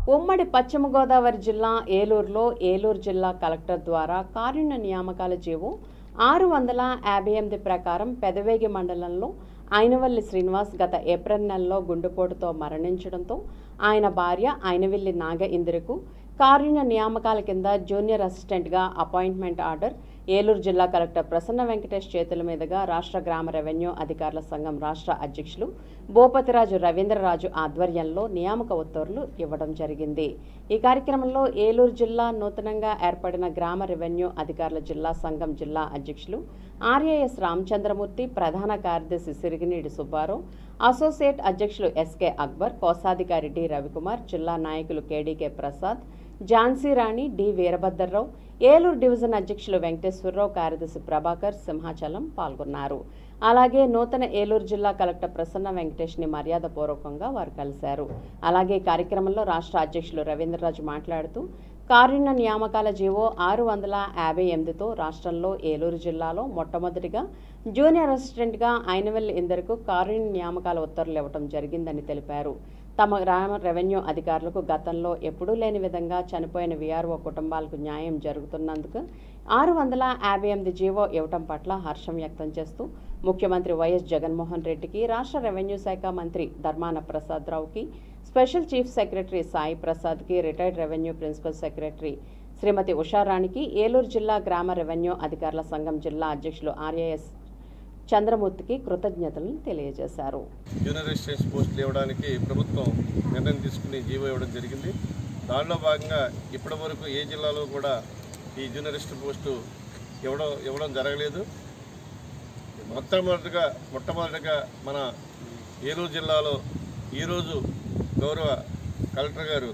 ఉమ్మడి పశ్చిమ గోదావరి జిల్లా ఏలూరులో ఏలూరు జిల్లా కలెక్టర్ ద్వారా కారుణ్య నియామకాల జీవో ఆరు వందల యాభై ఎనిమిది ప్రకారం పెదవేగి మండలంలో ఆయనవల్లి శ్రీనివాస్ గత ఏప్రిల్ నెలలో గుండెపోటుతో మరణించడంతో ఆయన భార్య ఆయనవల్లి నాగ ఇందిరకు కారుణ్య నియామకాల కింద జూనియర్ అసిస్టెంట్గా అపాయింట్మెంట్ ఆర్డర్ ఏలూరు జిల్లా కలెక్టర్ ప్రసన్న వెంకటేష్ చేతుల మీదుగా రాష్ట్ర గ్రామ రెవెన్యూ అధికారుల సంఘం రాష్ట్ర అధ్యక్షులు భూపతిరాజు రవీంద్రరాజు ఆధ్వర్యంలో నియామక ఉత్తర్వులు ఇవ్వడం జరిగింది ఈ కార్యక్రమంలో ఏలూరు జిల్లా నూతనంగా ఏర్పడిన గ్రామ రెవెన్యూ అధికారుల జిల్లా సంఘం జిల్లా అధ్యక్షులు ఆర్ఏఎస్ రామచంద్రమూర్తి ప్రధాన కార్యదర్శి సిరిగినీడి సుబ్బారావు అసోసియేట్ అధ్యక్షులు ఎస్కే అక్బర్ కోశాధికారి డి రవికుమార్ జిల్లా నాయకులు KDK Prasad Jhansi Rani D Veerabhadrarao Eluru division అధ్యక్షులు వెంకటేశ్వరరావు కార్యదర్శి ప్రభాకర్ సింహాచలం పాల్గొన్నారు అలాగే నూతన ఏలూరు జిల్లా కలెక్టర్ ప్రసన్న వెంకటేష్ని మర్యాదపూర్వకంగా వారు కలిశారు అలాగే కార్యక్రమంలో రాష్ట్ర అధ్యక్షులు రవీంద్రరాజు మాట్లాడుతూ కారుణ్య నియామకాల జీవో ఆరు వందల యాభై ఎనిమిదితో రాష్ట్రంలో ఏలూరు జిల్లాలో మొట్టమొదటిగా జూనియర్ అసిస్టెంట్గా అయినవెల్లి ఇందరకు కారుణ్య నియామకాల ఉత్తర్వులు ఇవ్వడం జరిగిందని తెలిపారు తమ గ్రామ రెవెన్యూ అధికారులకు గతంలో ఎప్పుడూ లేని విధంగా చనిపోయిన వీఆర్ఓ కుటుంబాలకు న్యాయం జరుగుతున్నందుకు ఆరు వందల యాభై ఎనిమిది జీవో ఇవ్వటం పట్ల హర్షం వ్యక్తం చేస్తూ ముఖ్యమంత్రి వైఎస్ జగన్మోహన్ రెడ్డికి రాష్ట్ర రెవెన్యూ శాఖ మంత్రి ధర్మాన ప్రసాద్ రావుకి స్పెషల్ చీఫ్ సెక్రటరీ సాయి ప్రసాద్కి retired revenue principal secretary Srimathi ఉషారాణికి ఏలూరు జిల్లా గ్రామ రెవెన్యూ అధికారుల సంఘం జిల్లా అధ్యక్షులు ఆర్ఏఎస్ చంద్రమూర్తికి కృతజ్ఞతలను తెలియజేశారు జూనియర్ అసిస్టెంట్స్ పోస్టులు ఇవ్వడానికి ప్రభుత్వం నిర్ణయం తీసుకుని జీవో ఇవ్వడం జరిగింది దానిలో భాగంగా ఇప్పటి వరకు ఏ జిల్లాలో కూడా ఈ జూనియర్ అసిస్టెంట్ పోస్టు ఇవ్వడం ఇవ్వడం జరగలేదు మొట్టమొదటిగా మొట్టమొదటిగా మన ఏలూరు జిల్లాలో ఈరోజు గౌరవ కలెక్టర్ గారు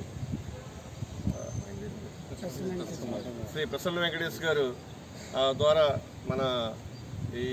శ్రీ ప్రసన్న వెంకటేష్ గారు ఆ, ద్వారా మన ఈ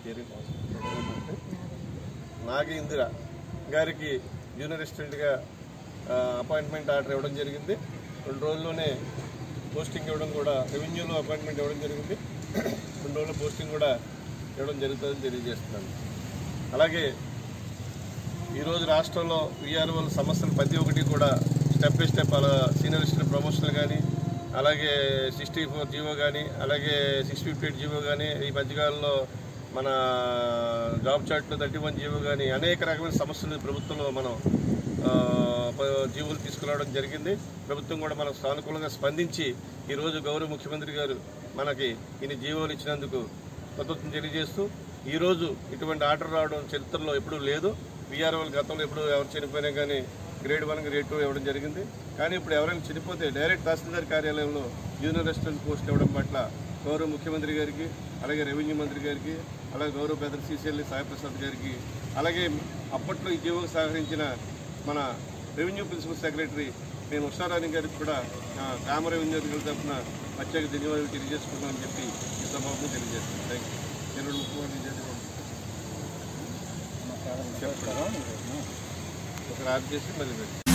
నాగేంద్ర గారికి జూనియర్ అసిస్టెంట్గా ఆ, అపాయింట్మెంట్ ఆర్డర్ ఇవ్వడం జరిగింది రెండు రోజుల్లోనే పోస్టింగ్ ఇవ్వడం కూడా రెవెన్యూలో అపాయింట్మెంట్ ఇవ్వడం జరిగింది రెండు రోజుల పోస్టింగ్ కూడా ఇవ్వడం జరుగుతుందని తెలియజేస్తున్నాను అలాగే ఈరోజు రాష్ట్రంలో విఆర్ఓల సమస్యలు ప్రతి ఒక్కటి కూడా స్టెప్ బై స్టెప్ అలా సీనియర్ అసిస్టెంట్ ప్రమోషన్లు కానీ అలాగే సిక్స్టీ ఫోర్ జీవో కానీ అలాగే సిక్స్ ఫిఫ్టీ ఎయిట్ జీవో కానీ ఈ మధ్యకాలంలో మన జాబ్ చార్ట్లో థర్టీ వన్ జీవో కానీ అనేక రకమైన సమస్యలు ప్రభుత్వంలో మనం ఆ, ప- జీవోలు తీసుకురావడం జరిగింది ప్రభుత్వం కూడా మనకు సానుకూలంగా స్పందించి ఈరోజు గౌరవ ముఖ్యమంత్రి గారు మనకి ఇన్ని జీవోలు ఇచ్చినందుకు ప్రభుత్వం తెలియజేస్తూ ఈరోజు ఇటువంటి ఆర్డర్ రావడం చరిత్రలో ఎప్పుడూ లేదు విఆర్ఓల గతంలో ఎప్పుడు ఎవరు చనిపోయినా కానీ గ్రేడ్ వన్ గ్రేడ్ టూ ఇవ్వడం జరిగింది కానీ ఇప్పుడు ఎవరైనా చనిపోతే డైరెక్ట్ తహసీల్దార్ కార్యాలయంలో జూనియర్ అసిస్టెంట్ పోస్ట్ ఇవ్వడం పట్ల గౌరవ ముఖ్యమంత్రి గారికి అలాగే రెవెన్యూ మంత్రి గారికి అలాగే గౌరవ పెద్ద సీసీఎల్ సాయిప్రసాద్ గారికి అలాగే అప్పట్లో ఈ జీవోకు సహకరించిన మన రెవెన్యూ ప్రిన్సిపల్ సెక్రటరీ నేను ఉషారాణి గారికి కూడా ఆ, గ్రామ రెవెన్యూ అధికారుల తరఫున ప్రత్యేక ధన్యవాదాలు తెలియజేసుకున్నానని చెప్పి ఈ సభకు తెలియజేస్తాను థ్యాంక్ యూ నేను ముఖ్యమంత్రి చెప్పండి ఒకసారి ఆఫ్ చేసి మళ్ళీ పెట్టి